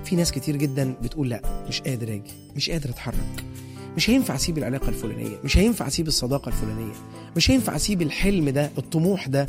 في ناس كتير جدا بتقول لا مش قادر اجي مش قادر اتحرك مش هينفع اسيب العلاقه الفلانيه مش هينفع اسيب الصداقه الفلانيه مش هينفع اسيب الحلم ده الطموح ده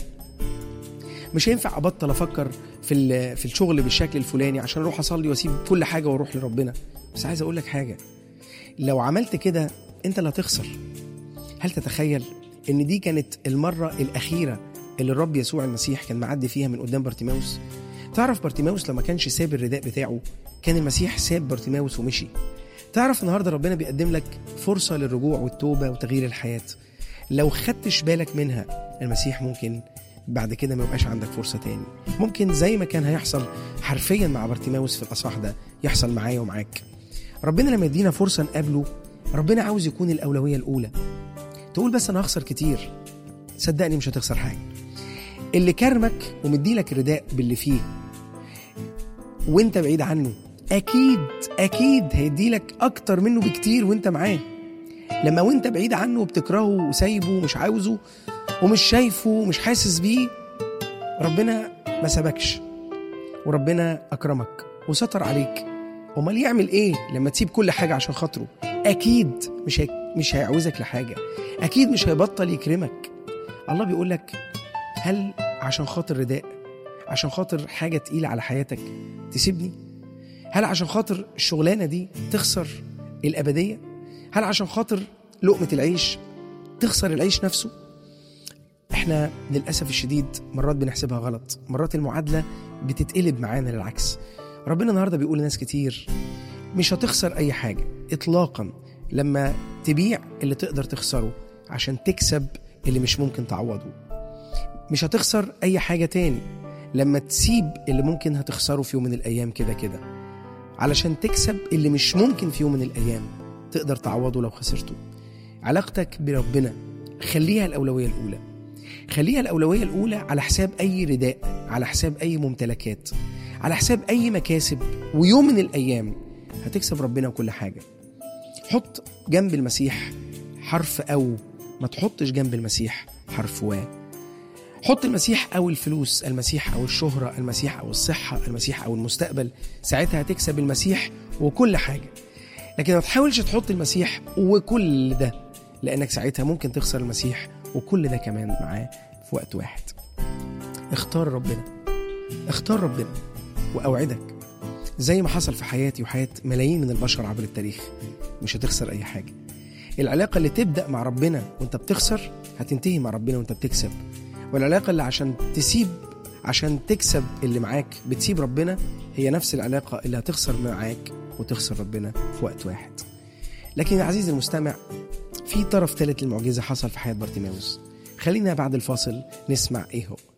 مش هينفع ابطل افكر في ال- في الشغل بالشكل الفلاني عشان اروح اصلي واسيب كل حاجه واروح لربنا بس عايز اقول لك حاجه لو عملت كده انت اللي هتخسر هل تتخيل ان دي كانت المره الاخيره اللي الرب يسوع المسيح كان معدي فيها من قدام بارتيماوس تعرف بارتيماوس لو ما كانش ساب الرداء بتاعه كان المسيح ساب بارتيماوس ومشي تعرف النهارده ربنا بيقدم لك فرصه للرجوع والتوبه وتغيير الحياه لو خدتش بالك منها المسيح ممكن بعد كده ما يبقاش عندك فرصه تاني ممكن زي ما كان هيحصل حرفيا مع بارتيماوس في الاصحاح ده يحصل معايا ومعاك ربنا لما يدينا فرصه نقابله ربنا عاوز يكون الاولويه الاولى تقول بس انا هخسر كتير صدقني مش هتخسر حاجه اللي كرمك ومديلك الرداء باللي فيه وانت بعيد عنه اكيد اكيد هيديلك اكتر منه بكتير وانت معاه لما وانت بعيد عنه وبتكرهه وسايبه ومش عاوزه ومش شايفه ومش حاسس بيه ربنا ما سابكش وربنا اكرمك وستر عليك امال يعمل ايه لما تسيب كل حاجه عشان خاطره اكيد مش هي... مش هيعوزك لحاجه اكيد مش هيبطل يكرمك الله بيقول لك هل عشان خاطر رداء عشان خاطر حاجه تقيله على حياتك تسيبني هل عشان خاطر الشغلانه دي تخسر الابديه هل عشان خاطر لقمه العيش تخسر العيش نفسه احنا للاسف الشديد مرات بنحسبها غلط مرات المعادله بتتقلب معانا للعكس ربنا النهارده بيقول لناس كتير مش هتخسر اي حاجه اطلاقا لما تبيع اللي تقدر تخسره عشان تكسب اللي مش ممكن تعوضه مش هتخسر اي حاجه تاني لما تسيب اللي ممكن هتخسره في يوم من الايام كده كده علشان تكسب اللي مش ممكن في يوم من الايام تقدر تعوضه لو خسرته علاقتك بربنا خليها الاولويه الاولى خليها الاولويه الاولى على حساب اي رداء على حساب اي ممتلكات على حساب اي مكاسب ويوم من الايام هتكسب ربنا وكل حاجه حط جنب المسيح حرف او ما تحطش جنب المسيح حرف و حط المسيح او الفلوس المسيح او الشهره المسيح او الصحه المسيح او المستقبل ساعتها هتكسب المسيح وكل حاجه لكن ما تحاولش تحط المسيح وكل ده لانك ساعتها ممكن تخسر المسيح وكل ده كمان معاه في وقت واحد اختار ربنا اختار ربنا واوعدك زي ما حصل في حياتي وحياه ملايين من البشر عبر التاريخ مش هتخسر اي حاجه العلاقه اللي تبدا مع ربنا وانت بتخسر هتنتهي مع ربنا وانت بتكسب والعلاقه اللي عشان تسيب عشان تكسب اللي معاك بتسيب ربنا هي نفس العلاقه اللي هتخسر معاك وتخسر ربنا في وقت واحد لكن يا عزيزي المستمع في طرف ثالث للمعجزه حصل في حياه بارتيماوس خلينا بعد الفاصل نسمع ايه هو